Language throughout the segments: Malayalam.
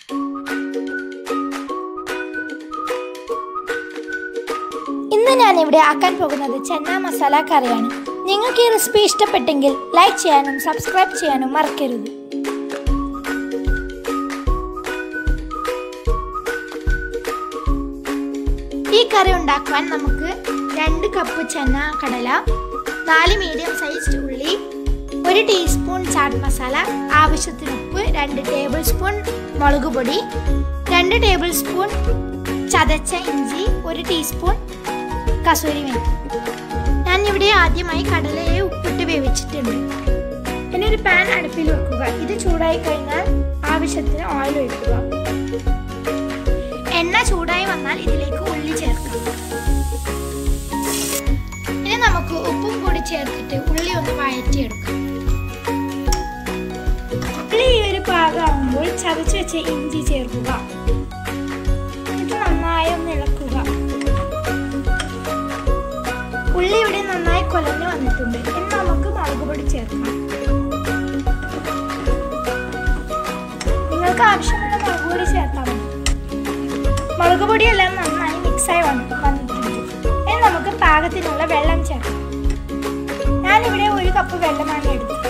ഇന്ന് ഞാൻ ഇവിടെ ആക്കാൻ പോകുന്നത് ചെന്ന മസാല കറിയാണ് നിങ്ങൾക്ക് ഈ റെസിപ്പി ഇഷ്ടപ്പെട്ടെങ്കിൽ ലൈക്ക് ചെയ്യാനും സബ്സ്ക്രൈബ് ചെയ്യാനും മറക്കരുത് ഈ കറി ഉണ്ടാക്കുവാൻ നമുക്ക് രണ്ട് കപ്പ് ചെന്ന കടല നാല് മീഡിയം സൈസ് ഉള്ളി ഒരു ടീസ്പൂൺ ചാട്ട് മസാല ആവശ്യത്തിന് ഉപ്പ് രണ്ട് ടേബിൾ സ്പൂൺ മുളക് പൊടി രണ്ട് ടേബിൾ സ്പൂൺ ചതച്ച ഇഞ്ചി ഒരു ടീസ്പൂൺ കസൂരി മേത്തി ഞാൻ ഇവിടെ ആദ്യമായി കടലയെ ഉപ്പിട്ട് വേവിച്ചിട്ടുണ്ട് ഇനി ഒരു പാൻ അടുപ്പിൽ വെക്കുക ഇത് ചൂടായി കഴിഞ്ഞാൽ ആവശ്യത്തിന് ഓയിൽ ഒഴിക്കുക എണ്ണ ചൂടായി വന്നാൽ ഇതിലേക്ക് ഉള്ളി ചേർക്കാം ഇനി നമുക്ക് ഉപ്പും കൂടി ചേർത്തിട്ട് ഉള്ളി ഒന്ന് വഴറ്റിയെടുക്കാം ഉള്ളി ഈ ഒരു പാകമാകുമ്പോൾ ചതച്ച് വെച്ച ഇഞ്ചി ചേർക്കുക ഇത് നന്നായി ഒന്ന് ഇളക്കുക ഉള്ളി ഇവിടെ നന്നായി കൊലഞ്ഞു വന്നിട്ടുണ്ട് ഇനി നമുക്ക് മുളക് പൊടി ചേർക്കാം നിങ്ങൾക്ക് ആവശ്യമുള്ള മുളക് പൊടി ചേർത്താൽ മതി മുളക് പൊടിയെല്ലാം നന്നായി മിക്സായി വന്ന് വന്നിട്ടുണ്ട് ഇനി നമുക്ക് പാകത്തിനുള്ള വെള്ളം ചേർക്കാം ഞാനിവിടെ ഒരു കപ്പ് വെള്ളമാണ് എടുത്തത്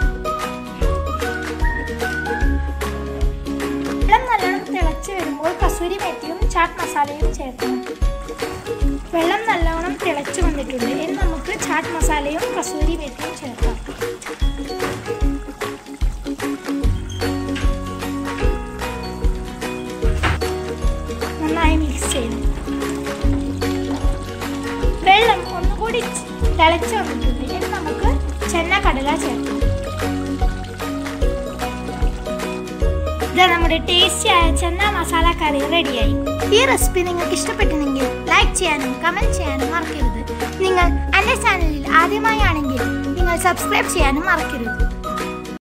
വെള്ളം നല്ലോണം തിളച്ച് വരുമ്പോൾ കസൂരി മേത്തിയും ചാട്ട് മസാലയും ചേർക്കണം വെള്ളം നല്ലോണം തിളച്ചു വന്നിട്ടുണ്ട് ഇനി നമുക്ക് ചാട്ട് മസാലയും കസൂരി മേത്തിയും ചേർക്കാം നന്നായി മിക്സ് ചെയ്തു വെള്ളം ഒന്നുകൂടി തിളച്ചു വന്നിട്ടുണ്ട് ഇനി നമുക്ക് ചെന്ന കടല ചേർക്കാം ഇത് നമ്മുടെ ടേസ്റ്റി ആയ ചെന്ന മസാല കറി റെഡിയായി ഈ റെസിപ്പി നിങ്ങൾക്ക് ഇഷ്ടപ്പെട്ടിട്ടുണ്ടെങ്കിൽ ലൈക്ക് ചെയ്യാനും കമന്റ് ചെയ്യാനും മറക്കരുത് നിങ്ങൾ എൻ്റെ ചാനലിൽ ആദ്യമായാണെങ്കിൽ നിങ്ങൾ സബ്സ്ക്രൈബ് ചെയ്യാനും മറക്കരുത്